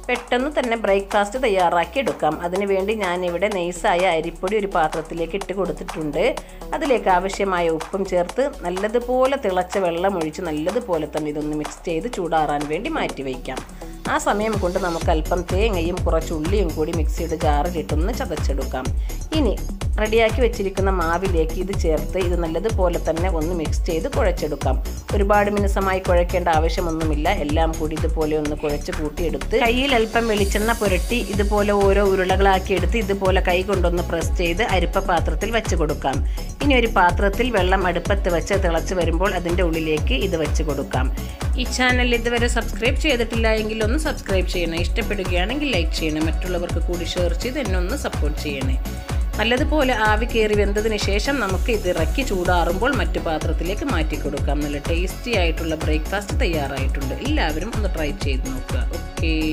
പെട്ടെന്ന് തന്നെ ബ്രേക്ക്ഫാസ്റ്റ് തയ്യാറാക്കി എടുക്കാം അതിനുവേണ്ടി ഞാനിവിടെ നെയ്സായ അരിപ്പൊടി ഒരു പാത്രത്തിലേക്ക് ഇട്ട് കൊടുത്തിട്ടുണ്ട് അതിലേക്ക് ആവശ്യമായ ഉപ്പും ചേർത്ത് നല്ലതുപോലെ തിളച്ച വെള്ളം ഒഴിച്ച് നല്ലതുപോലെ തന്നെ ഇതൊന്ന് മിക്സ് ചെയ്ത് ചൂടാറാൻ വേണ്ടി മാറ്റി വയ്ക്കാം ആ സമയം കൊണ്ട് നമുക്ക് അല്പം തേങ്ങയും കുറച്ച് ഉള്ളിയും കൂടി മിക്സിയുടെ ജാറിലിട്ടൊന്ന് ചതച്ചെടുക്കാം ഇനി റെഡിയാക്കി വെച്ചിരിക്കുന്ന മാവിലേക്ക് ഇത് ചേർത്ത് ഇത് നല്ലതുപോലെ തന്നെ ഒന്ന് മിക്സ് ചെയ്ത് കുഴച്ചെടുക്കാം ഒരുപാട് മിനുസമായി കുഴക്കേണ്ട ആവശ്യമൊന്നുമില്ല എല്ലാം കൂടി ഇതുപോലെ ഒന്ന് കുഴച്ച് കൂട്ടിയെടുത്ത് കയ്യിൽ അല്പം വെളിച്ചെണ്ണ പുരട്ടി ഇതുപോലെ ഓരോ ഉരുളകളാക്കി എടുത്ത് ഇതുപോലെ കൈ കൊണ്ടൊന്ന് പ്രസ് ചെയ്ത് അരിപ്പ പാത്രത്തിൽ വെച്ച് കൊടുക്കാം ഇനി ഒരു പാത്രത്തിൽ വെള്ളം അടുപ്പത്ത് വെച്ച് തിളച്ച് വരുമ്പോൾ അതിൻ്റെ ഉള്ളിലേക്ക് ഇത് വെച്ച് കൊടുക്കാം ഈ ചാനൽ ഇതുവരെ സബ്സ്ക്രൈബ് ചെയ്തിട്ടില്ല എങ്കിൽ ഒന്ന് സബ്സ്ക്രൈബ് ചെയ്യണേ ഇഷ്ടപ്പെടുകയാണെങ്കിൽ ലൈക്ക് ചെയ്യണേ മറ്റുള്ളവർക്ക് കൂടി ഷെയർ ചെയ്ത് എന്നെ ഒന്ന് സപ്പോർട്ട് ചെയ്യണേ നല്ലതുപോലെ ആവി കയറി വെന്തതിന് ശേഷം നമുക്ക് ഇത് ഇറക്കി ചൂടാറുമ്പോൾ മറ്റു പാത്രത്തിലേക്ക് മാറ്റി കൊടുക്കാം നല്ല ടേസ്റ്റി ആയിട്ടുള്ള ബ്രേക്ക്ഫാസ്റ്റ് തയ്യാറായിട്ടുണ്ട് എല്ലാവരും ഒന്ന് ട്രൈ ചെയ്ത് നോക്കുക ഓക്കേ